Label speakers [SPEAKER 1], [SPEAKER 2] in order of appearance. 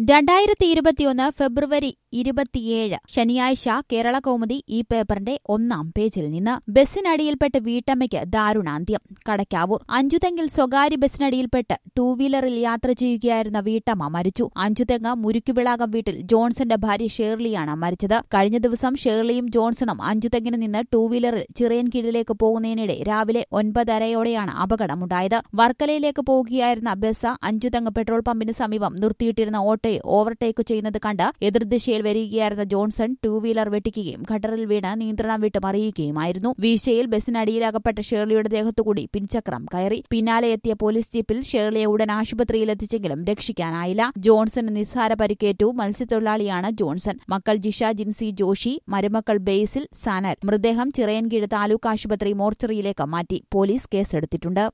[SPEAKER 1] രണ്ടായിരത്തി ഇരുപത്തിയൊന്ന് ഫെബ്രുവരി ഇരുപത്തിയേഴ് ശനിയാഴ്ച കേരള കൗമുദി ഈ പേപ്പറിന്റെ ഒന്നാം പേജിൽ നിന്ന് ബസ്സിനടിയിൽപ്പെട്ട് വീട്ടമ്മയ്ക്ക് ദാരുണാന്ത്യം കടക്കാവൂർ അഞ്ചുതെങ്ങിൽ സ്വകാര്യ ബസ്സിനടിയിൽപ്പെട്ട് ടൂ വീലറിൽ യാത്ര ചെയ്യുകയായിരുന്ന വീട്ടമ്മ മരിച്ചു അഞ്ചുതെങ്ങ് മുരുക്കുവിളാകം വീട്ടിൽ ജോൺസന്റെ ഭാര്യ ഷേർലിയാണ് മരിച്ചത് കഴിഞ്ഞ ദിവസം ഷേർലിയും ജോൺസണും അഞ്ചുതെങ്ങിന് നിന്ന് ടൂ വീലറിൽ ചിറയൻകീഴിലേക്ക് പോകുന്നതിനിടെ രാവിലെ ഒൻപതരയോടെയാണ് അപകടമുണ്ടായത് വർക്കലയിലേക്ക് പോകുകയായിരുന്ന ബസ് അഞ്ചുതെങ്ങ് പെട്രോൾ പമ്പിന് സമീപം നിർത്തിയിട്ടിരുന്ന ഓട്ടോയെ ഓവർടേക്ക് ചെയ്യുന്നത് കണ്ട് എതിർദിശയിൽ വരികയായിരുന്ന ജോൺസൺ ടൂ വീലർ വെട്ടിക്കുകയും ഖട്ടറിൽ വീണ് നിയന്ത്രണം വിട്ട് മറിയുകയുമായിരുന്നു വീഴ്ചയിൽ ബസ്സിനടിയിലകപ്പെട്ട ഷേർലിയുടെ ദേഹത്തുകൂടി പിൻചക്രം കയറി പിന്നാലെ എത്തിയ പോലീസ് ജീപ്പിൽ ഷേർലിയെ ഉടൻ ആശുപത്രിയിൽ എത്തിച്ചെങ്കിലും രക്ഷിക്കാനായില്ല ജോൺസന് നിസ്സാര പരിക്കേറ്റു മത്സ്യത്തൊഴിലാളിയാണ് ജോൺസൺ മക്കൾ ജിഷ ജിൻസി ജോഷി മരുമക്കൾ ബേസിൽ സനൽ മൃതദേഹം ചിറയൻകീഴ് താലൂക്ക് ആശുപത്രി മോർച്ചറിയിലേക്ക് മാറ്റി പോലീസ് കേസെടുത്തിട്ടുണ്ട്